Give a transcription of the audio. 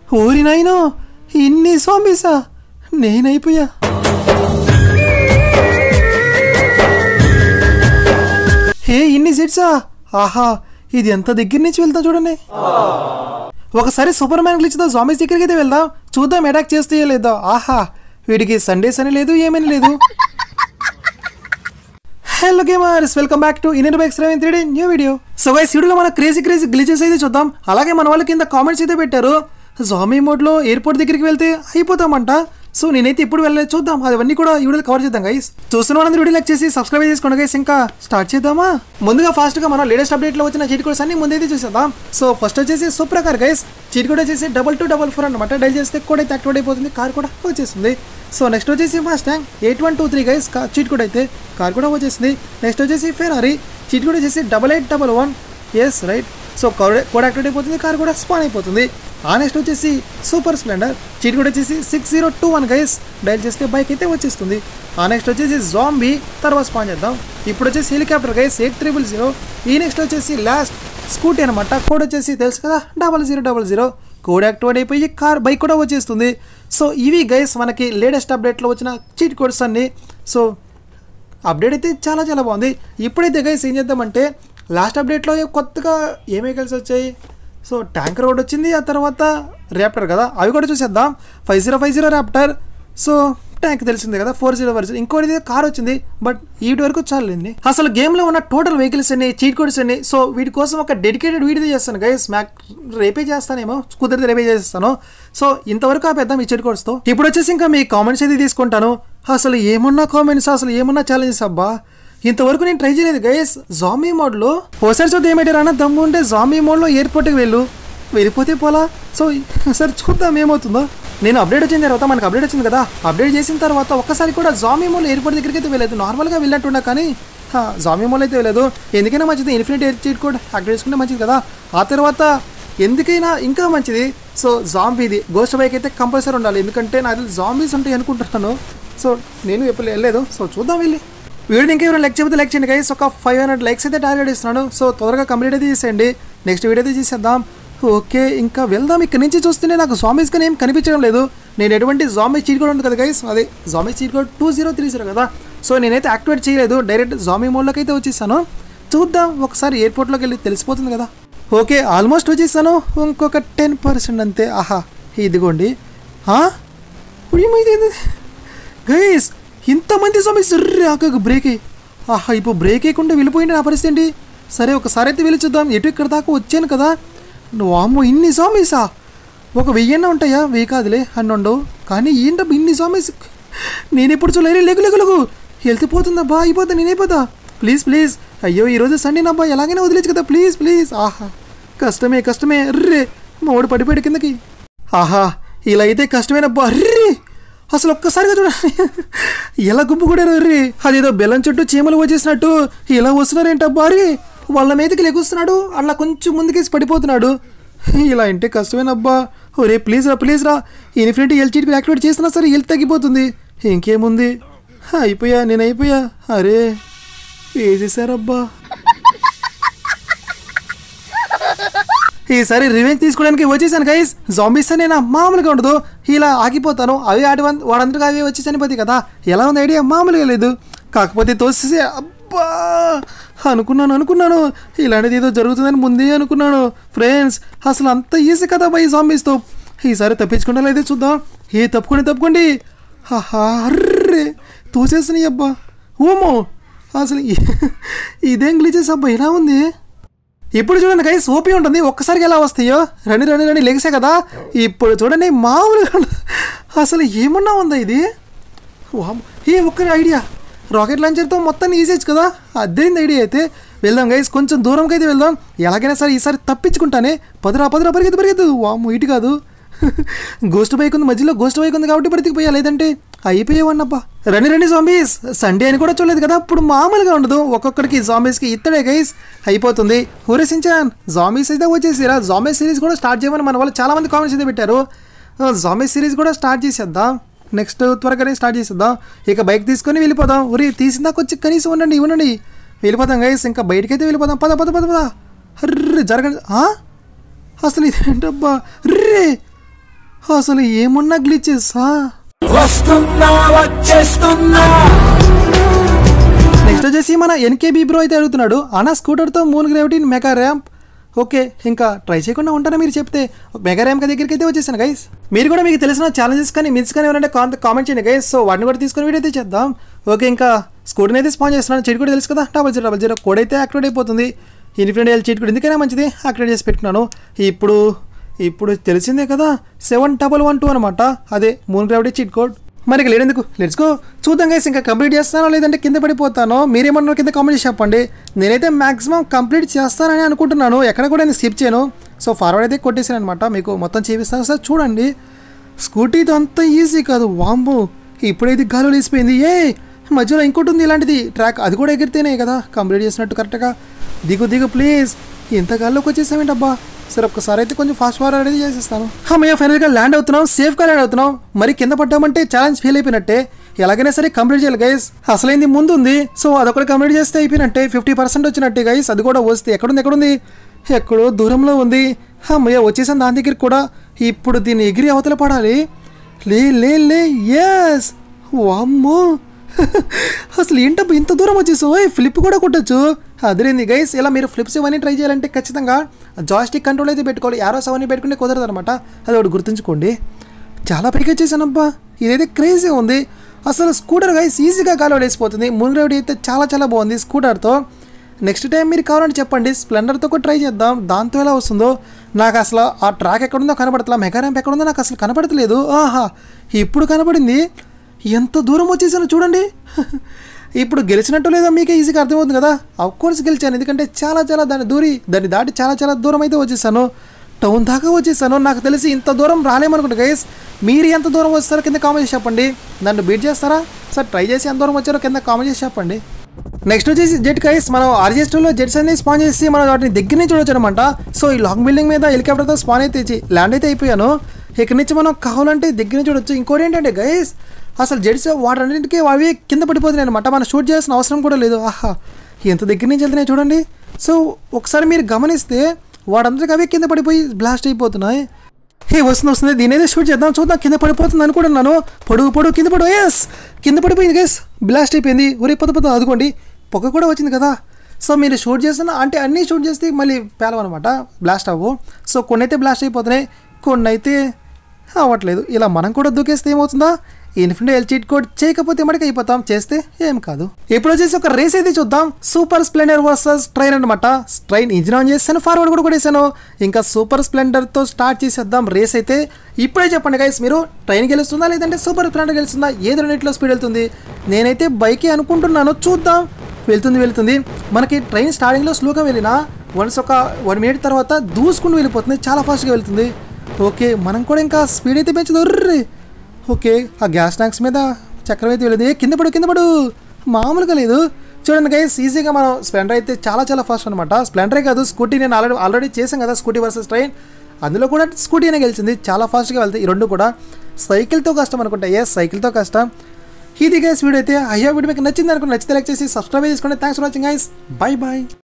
ఓరి నాయనో ఇన్ని సోంబీసా నేనైపోయా హే ఇన్ని సీట్సా ఆహా ఇది ఎంత దగ్గర నుంచి వెళ్తాం చూడండి ఒకసారి సూపర్ మ్యాన్ గ్లిచ్తో జామీస్ దగ్గరికి అయితే వెళ్దాం చూద్దాం అటాక్ చేస్తే లేదా ఆహా వీడికి సండేస్ అని లేదు ఏమని లేదు hello gamers welcome back to Indian bikes రెవెన్ three new video so guys వీడియోలో మన క్రేజీ క్రేజీ గ్లిచెస్ అయితే చూద్దాం అలాగే మన వాళ్ళ కింద కామెంట్స్ అయితే పెట్టారు జామీ మోడ్లో ఎయిర్పోర్ట్ దగ్గరికి వెళ్తే అయిపోతామంట సో నేనైతే ఇప్పుడు వెళ్ళలేదు చూద్దాం అవన్నీ కూడా ఈ వీడియోలో కవర్ చేద్దాం గైస్ చూస్తున్న వాళ్ళందరూ వీడియో లైక్ చేసి సబ్స్క్రైబ్ చేసుకోండి గైస్ ఇంకా స్టార్ట్ చేద్దామా ముందుగా ఫాస్ట్గా మనం లేటెస్ట్ అప్డేట్లో వచ్చిన చీట్ కోడ్స్ అన్ని ముందైతే చూసేద్దాం సో ఫస్ట్ వచ్చేసి సూప్రకార్ గైస్ చీట్ కోడ్ వచ్చేసి డబల్ టూ డబల్ ఫోర్ అనమాట డైల్ చేస్తే కోడ్ అయితే యాక్టివేట్ అయిపోతుంది కార్ కూడా వచ్చేస్తుంది సో నెక్స్ట్ వచ్చేసి first tank eight one two three guys cheat code అయితే కార్ కూడా వచ్చేసింది నెక్స్ట్ వచ్చేసి ఫెరారీ చీట్ కోడ్ వచ్చేసి double eight double one yes right so code code activate అయిపోతుంది కార్ కూడా స్పాన్ అయిపోతుంది ఆ నెక్స్ట్ వచ్చేసి సూపర్ స్ప్లెండర్ చీట్ కోడ్ వచ్చేసి six zero two one guys dial చేస్తే బైక్ అయితే వచ్చేస్తుంది ఆ నెక్స్ట్ వచ్చేసి జాంబీ తర్వాత స్పాన్ చేద్దాం ఇప్పుడు వచ్చేసి helicopter guys eight triple zero ఈ నెక్స్ట్ వచ్చేసి లాస్ట్ స్కూటీ అనమాట కోడ్ వచ్చేసి తెలుసు కదా double zero double zero code activate అయిపోయి కార్ బైక్ కూడా వచ్చేస్తుంది సో ఇవి గైస్ మనకి లేటెస్ట్ అప్డేట్లో వచ్చిన చీట్ కోడ్స్ అన్ని సో అప్డేట్ అయితే చాలా చాలా బాగుంది ఇప్పుడైతే గైస్ ఏం చేద్దామంటే లాస్ట్ అప్డేట్లో కొత్తగా ఏ వెహికల్స్ వచ్చాయి సో ట్యాంకర్ రోడ్ వచ్చింది ఆ తర్వాత ర్యాప్టర్ కదా అవి కూడా చూసేద్దాం five zero five zero raptor so tank తెలిసిందే కదా ఫోర్ జీరో వర్జన్ ఇంకోటి కార్ వచ్చింది బట్ వీటి వరకు చాలండి అసలు గేమ్లో ఉన్న టోటల్ వెహికల్స్ అన్ని చీట్ కోడ్స్ అన్ని సో వీటి కోసం ఒక డెడికేటెడ్ వీడియో చేస్తాను గైస్ మ్యాక్ రేపే చేస్తానేమో కుదిరితే రేపే చేస్తాను సో ఇంతవరకు ఆపేద్దాం ఈ చీట్ కోడ్స్తో ఇప్పుడు వచ్చేసి ఇంకా మీ కామెంట్స్ అయితే తీసుకుంటాను అసలు ఏమున్నా కామెంట్స్ అసలు ఏమున్నా ఛాలెంజెస్ అబ్బా ఇంతవరకు నేను ట్రై చేయలేదు గైస్ జామీ మోడ్లో ఓసారి చూద్దాం ఏమిటి అన్న దమ్ము ఉంటే జామీ మోడ్లో ఎయిర్పోర్ట్కి వెళ్ళు వెళ్ళిపోతే పోలా సో సరే చూద్దాం ఏమవుతుందో నేను అప్డేట్ వచ్చిన తర్వాత మనకు అప్డేట్ వచ్చింది కదా అప్డేట్ చేసిన తర్వాత ఒక్కసారి కూడా జామీ మోల్ ఎయిర్పోర్ట్ దగ్గరికి అయితే వెళ్ళలేదు నార్మల్గా వెళ్ళినట్టున్నా కానీ హా, జామీ మోల్ అయితే వెళ్ళలేదు ఎందుకైనా మంచిది infinite air cheat code activate చేసుకుంటే మంచిది కదా ఆ తర్వాత ఎందుకైనా ఇంకా మంచిది సో జాంబీది గోస్ట్ బైక్ అయితే కంపల్సరీ ఉండాలి ఎందుకంటే నాకు జాంబీస్ ఉంటాయి అనుకుంటున్నాను సో నేను ఎప్పుడు వెళ్ళలేదు సో చూద్దాం వెళ్ళి వీడియో ఇంకెవరైనా లైక్ చెబితే లైక్ చేయండి గైస్ ఒక ఫైవ్ హండ్రెడ్ లైక్స్ అయితే టార్గెట్ ఇస్తున్నాను సో త్వరగా కంప్లీట్ అయితే చేసేయండి నెక్స్ట్ వీడియో అయితే చేసేద్దాం ఓకే ఇంకా వెళ్దాం ఇక్కడ నుంచి చూస్తేనే నాకు జామీస్ కానీ ఏం కనిపించడం లేదు నేను ఎటువంటి జామీ చీట్ కోడ్ ఉంది కదా గైస్ అదే zombie cheat code two zero three zero కదా సో నేనైతే యాక్టివేట్ చేయలేదు డైరెక్ట్ జామీ మోడ్లోకి అయితే వచ్చేసాను చూద్దాం ఒకసారి ఎయిర్పోర్ట్లోకి వెళ్ళి తెలిసిపోతుంది కదా ఓకే ఆల్మోస్ట్ వచ్చేసాను ఇంకొక టెన్ పర్సెంట్ అంతే ఆహా ఇదిగోండి ఆ? ఉడిమైంది గైస్ ఇంతమంది సమస్య ఆక బ్రేక్ అయ్యి ఆహా ఇప్పుడు బ్రేక్ వేయకుండా వెళ్ళిపోయింది నా పరిస్థితి ఏంటి సరే ఒకసారి అయితే వెళ్ళి చూద్దాం ఎటు ఇక్కడ దాకా వచ్చాను కదా నువ్వు అమ్మో ఇన్ని సామీసా ఒక వెయ్యన్న ఉంటాయా వెయ్యి కాదులే అని ఉండవు కానీ ఏంటబ్బా ఇన్ని సామీస్ నేను ఎప్పుడు చూడలేదు లెగు లెగు లెగు హెల్త్ పోతుందబ్బా అయిపోతా నేనైపోతా ప్లీజ్ ప్లీజ్ అయ్యో ఈరోజు సండే నబ్బా ఎలాగైనా వదిలేచ్చు కదా ప్లీజ్ ప్లీజ్ ఆహా కష్టమే కష్టమే రే మోడు పడిపోయాడు కిందకి ఆహా ఇలా అయితే కష్టమేనబ్బా అర్రే అసలు ఒక్కసారిగా చూడండి ఎలా గుంపు కూడా రే అదేదో బెల్లం చుట్టూ చీమలు వచ్చేసినట్టు ఇలా వస్తున్నారేంటబ్బా అరే వాళ్ళ మీదకి లెగుస్తున్నాడు అలా కొంచెం ముందుకేసి పడిపోతున్నాడు ఇలా అంటే కష్టమేనబ్బా ఒరే ప్లీజ్ రా ప్లీజ్ రా ఇన్ఫినిటీ ఎల్ చీట్కి యాక్టివేట్ చేసినా సరే హెల్త్ తగ్గిపోతుంది ఇంకేముంది అయిపోయా నేను అయిపోయా అరే వేసేసారబ్బా ఈసారి రివెంజ్ తీసుకోవడానికి వచ్చేసాను గైస్ జాంబీస్ నేనా మామూలుగా ఉండదు ఇలా ఆగిపోతాను అవి ఆడి వాడందరికీ అవి వచ్చి చనిపోతాయి కదా ఎలా ఉంది ఐడియా మామూలుగా లేదు కాకపోతే తోసేసి అబ్బా అనుకున్నాను అనుకున్నాను ఇలాంటిది ఏదో జరుగుతుందని ముందే అనుకున్నాను ఫ్రెండ్స్ అసలు అంత ఈజీ కదా బై జాంబీస్తో ఈసారి తప్పించుకుంటా లేదే చూద్దాం ఏ తప్పుకోండి తప్పుకోండి ఆహా, అర్రే తోసేసినాయి అబ్బా ఓమో అసలు ఇదేం గ్లిచెస్ అబ్బా ఇలా ఉంది ఇప్పుడు చూడండి గైస్ ఓపీ ఉంటుంది ఒక్కసారికి ఎలా వస్తాయో రండి రండి రండి లెగిసే కదా ఇప్పుడు చూడండి మామూలుగా ఉండదు. అసలు ఏమన్నా ఉందా ఇది వామ్. ఏ ఒక్కరి ఐడియా రాకెట్ లాంచర్తో మొత్తాన్ని ఈసేయచ్చు కదా అదేంది ఐడియా అయితే వెళ్దాం గైస్ కొంచెం దూరంకి అయితే వెళ్దాం ఎలాగైనా సరే ఈసారి తప్పించుకుంటానే పదరా పదరా పరిగెత్తు పరిగెత్తు వాము ఇటు కాదు గోస్ట్ బైక్ ఉంది మధ్యలో గోస్ట్ బైక్ ఉంది కాబట్టి బ్రతికిపోయా లేదంటే అయిపోయేవన్నబ్బా రండి రండి జాంబీస్ సండే అని కూడా చూడలేదు కదా ఇప్పుడు మామూలుగా ఉండదు ఒక్కొక్కడికి జాంబీస్కి ఇత్తడే గైస్ అయిపోతుంది ఊరేసించాన్ జాంబీస్ అయితే వచ్చేసిరా జాంబీస్ సిరీస్ కూడా స్టార్ట్ చేయమని మన వాళ్ళు చాలా మంది కామెంట్స్ అయితే పెట్టారు జాంబీస్ సిరీస్ కూడా స్టార్ట్ చేసేద్దాం నెక్స్ట్ త్వరగానే స్టార్ట్ చేసేద్దాం ఇక బైక్ తీసుకొని వెళ్ళిపోదాం ఊరి తీసిందాక వచ్చి కనీసం ఉండండి ఇవ్వండి వెళ్ళిపోదాం గైస్ ఇంకా బయటకైతే వెళ్ళిపోదాం పద పద పద పద అర్రే జరగండి ఆ? అసలు ఇదేంటబ్బా రే అసలు ఏమున్నా గ్లిచెసా వస్తున్నా వచ్చేస్తున్నా నెక్స్ట్ వచ్చేసి మన ఎన్కేబీ బ్రో అయితే అడుగుతున్నాడు అన్న స్కూటర్తో moon gravity mega ramp okay ఇంకా ట్రై చేయకుండా ఉంటారా మీరు చెప్తే మెగా ర్యాంప్ దగ్గరికి అయితే వచ్చేసాను గైస్ మీరు కూడా మీకు తెలిసిన ఛాలెంజెస్ కానీ మిస్ కానీ ఎవరంటే కామెంట్ చేయండి గైస్ సో వాటిని కూడా తీసుకొని వీడియో అయితే చేద్దాం ఓకే ఇంకా స్కూటర్ని అయితే స్పాన్ చేస్తున్నాను చెడు కూడా తెలుసు కదా double zero double zero code అయితే యాక్టివేట్ అయిపోతుంది ఇన్ఫినిట్ ఎల్ చీట్ కూడా ఎందుకైనా మంచిది యాక్టివేట్ చేసి పెట్టుకున్నాను ఇప్పుడు ఇప్పుడు తెలిసిందే కదా సెవెన్ డబల్ వన్ టూ అనమాట అదే మూన్ గ్రావిటీ చీట్ కోడ్ మరి ఇక లేడెందుకు లెట్స్ గో చూద్దాం గైస్ ఇంకా కంప్లీట్ చేస్తానో లేదంటే కింద పడిపోతానో మీరేమన్నారు కింద కామెంట్ చేసి చెప్పండి నేనైతే మాక్సిమం కంప్లీట్ చేస్తానని అనుకుంటున్నాను ఎక్కడ కూడా నేను స్కిప్ చేయను సో ఫార్వర్డ్ అయితే కొట్టేసాను అనమాట మీకు మొత్తం చేపిస్తాను సార్ చూడండి స్కూటీతో అంత ఈజీ కాదు వాంబు ఇప్పుడైతే గాలి వేసిపోయింది ఏ మధ్యలో ఇంకోటి ఉంది ఇలాంటిది ట్రాక్ అది కూడా ఎగిరితేనే కదా కంప్లీట్ చేసినట్టు కరెక్ట్గా దిగు దిగు ప్లీజ్ ఇంత గాల్లోకి వచ్చేసామేంటబ్బా సరే ఒక్కసారి అయితే కొంచెం ఫాస్ట్ ఫార్వర్డ్ అనేది చేసేస్తాను అమ్మయ్య ఫైనల్గా ల్యాండ్ అవుతున్నాం సేఫ్గా ల్యాండ్ అవుతున్నాం మరి కింద పడ్డామంటే ఛాలెంజ్ ఫెయిల్ అయిపోయినట్టే ఎలాగైనా సరే కంప్లీట్ చేయాలి గైస్ అసలైంది ముందు ఉంది సో అదొకటి కంప్లీట్ చేస్తే అయిపోయినట్టే ఫిఫ్టీ పర్సెంట్ వచ్చినట్టే గైస్ అది కూడా వస్తే ఎక్కడుంది ఎక్కడుంది ఎక్కడో దూరంలో ఉంది అమ్మయ్య వచ్చేసాను దాని దగ్గరికి కూడా ఇప్పుడు దీన్ని ఎగిరి అవతల పడాలి లే లే లే ఎస్ వామ్మో అసలు ఏంటబ్బా ఇంత దూరం వచ్చేసావు ఏ ఫ్లిప్ కూడా కొట్టచ్చు అదిరింది గైస్ ఇలా మీరు ఫ్లిప్స్ ఇవన్నీ ట్రై చేయాలంటే ఖచ్చితంగా జాయిస్టిక్ కంట్రోల్ అయితే పెట్టుకోవాలి యారోస్ అవన్నీ పెట్టుకుంటే కుదరదు అనమాట అది ఒకటి గుర్తుంచుకోండి చాలా పైకి వచ్చేసానబ్బా ఇదైతే క్రేజీ ఉంది అసలు స్కూటర్ గైస్ ఈజీగా గాలి వేసిపోతుంది మున్రేవుడి అయితే చాలా చాలా బాగుంది స్కూటర్తో నెక్స్ట్ టైం మీరు కావాలంటే చెప్పండి స్ప్లెండర్తో కూడా ట్రై చేద్దాం దాంతో ఎలా వస్తుందో నాకు అసలు ఆ ట్రాక్ ఎక్కడుందో కనపడతలా మెగా ర్యాంప్ ఎక్కడుందో నాకు అసలు కనపడతలేదు ఆహా ఇప్పుడు కనపడింది ఎంత దూరం వచ్చేసానో చూడండి ఇప్పుడు గెలిచినట్టు లేదో మీకే ఈజీగా అర్థమవుతుంది కదా అఫ్ కోర్స్ గెలిచాను ఎందుకంటే చాలా చాలా దాన్ని దూరి దాన్ని దాటి చాలా చాలా దూరం అయితే వచ్చేసాను టౌన్ దాకా వచ్చేసాను నాకు తెలిసి ఇంత దూరం రాలేమనుకుంటా గైస్ మీరు ఎంత దూరం వస్తారో కింద కామెంట్ చేసి చెప్పండి నన్ను బీట్ చేస్తారా సార్ ట్రై చేసి ఎంత దూరం వచ్చారో కింద కామెంట్ చేసి చెప్పండి నెక్స్ట్ వచ్చేసి జెట్ కైస్ మనం ఆర్జిఎస్ టూలో జెట్స్ అన్ని స్పాన్ చేసి మనం వాటిని దగ్గర నుంచి చూడొచ్చు అనమాట సో ఈ లాంగ్ బిల్డింగ్ మీద హెలికాప్టర్తో స్పాన్ అయితే ఇచ్చి ల్యాండ్ అయితే అయిపోయాను ఇక్కడ నుంచి మనం కావాలంటే దగ్గర నుంచి చూడొచ్చు ఇంకోటి ఏంటంటే గైస్ అసలు జెట్స్ వాటన్నింటికి అవి కింద పడిపోతున్నాయి అనమాట మనం షూట్ చేయాల్సిన అవసరం కూడా లేదు ఆహా ఎంత దగ్గర నుంచి వెళ్తున్నాయి చూడండి సో ఒకసారి మీరు గమనిస్తే వాడందరికి అవే కింద పడిపోయి బ్లాస్ట్ అయిపోతున్నాయి హే వస్తుంది వస్తుంది దీని అయితే షూట్ చేద్దాం చూద్దాం కింద పడిపోతుంది అనుకుంటున్నాను పొడుగు పొడుగు కింద పడు ఎస్ కింద పడిపోయింది గైస్ బ్లాస్ట్ అయిపోయింది ఒరే పొద్దు పొద్దు అదుకోండి పొగ కూడా వచ్చింది కదా సో మీరు షూట్ చేస్తున్న అంటే అన్నీ షూట్ చేస్తే మళ్ళీ పేలవన్నమాట బ్లాస్ట్ అవ్వు సో కొన్ని అయితే బ్లాస్ట్ అయిపోతున్నాయి కొన్ని అయితే అవ్వట్లేదు ఇలా మనం కూడా దూకేస్తే ఏమవుతుందా ఇన్ఫినిటీ ఎల్ చీట్ కోడ్ చేయకపోతే మడికి అయిపోతాం చేస్తే ఏం కాదు ఇప్పుడు వచ్చేసి ఒక రేస్ అయితే చూద్దాం సూపర్ స్ప్లెండర్ వర్సెస్ ట్రైన్ అనమాట ట్రైన్ ఇంజిన్ ఆన్ చేశాను ఫార్వర్డ్ కూడా కొట్టేశాను ఇంకా సూపర్ స్ప్లెండర్తో స్టార్ట్ చేసేద్దాం రేస్ అయితే ఇప్పుడే చెప్పండి గైస్ మీరు ట్రైన్ గెలుస్తుందా లేదంటే సూపర్ స్ప్లెండర్ గెలుస్తుందా ఏది రెండింటిలో స్పీడ్ వెళ్తుంది నేనైతే బైకే అనుకుంటున్నాను చూద్దాం వెళ్తుంది వెళ్తుంది మనకి ట్రైన్ స్టార్టింగ్లో స్లోగా వెళ్ళినా వన్స్ ఒక వన్ మినిట్ తర్వాత దూసుకుంటూ వెళ్ళిపోతుంది చాలా ఫాస్ట్గా వెళ్తుంది ఓకే మనం కూడా ఇంకా స్పీడ్ అయితే పెంచదు ఉర్రే ఓకే ఆ గ్యాస్ ట్యాంక్స్ మీద చక్రం అయితే వెళ్ళింది ఏ, కింద పడు కింద పడు మామూలుగా లేదు చూడండి గైస్ ఈజీగా మనం స్ప్లెండర్ అయితే చాలా చాలా ఫాస్ట్ అనమాట స్ప్లెండరే కాదు స్కూటీ నేను ఆల్రెడీ ఆల్రెడీ చేశాను కదా స్కూటీ వర్సెస్ ట్రైన్ అందులో కూడా స్కూటీనే గెలిచింది చాలా ఫాస్ట్గా వెళ్తాయి ఈ రెండు కూడా సైకిల్తో కష్టం అనుకుంటా ఏ సైకిల్తో కష్టం ఇది గైస్ వీడియో అయితే అయ్యా వీడియో మీకు నచ్చింది అనుకుంటే నచ్చితే లైక్ చేసి సబ్స్క్రైబ్ చేసుకోండి thanks for watching guys bye bye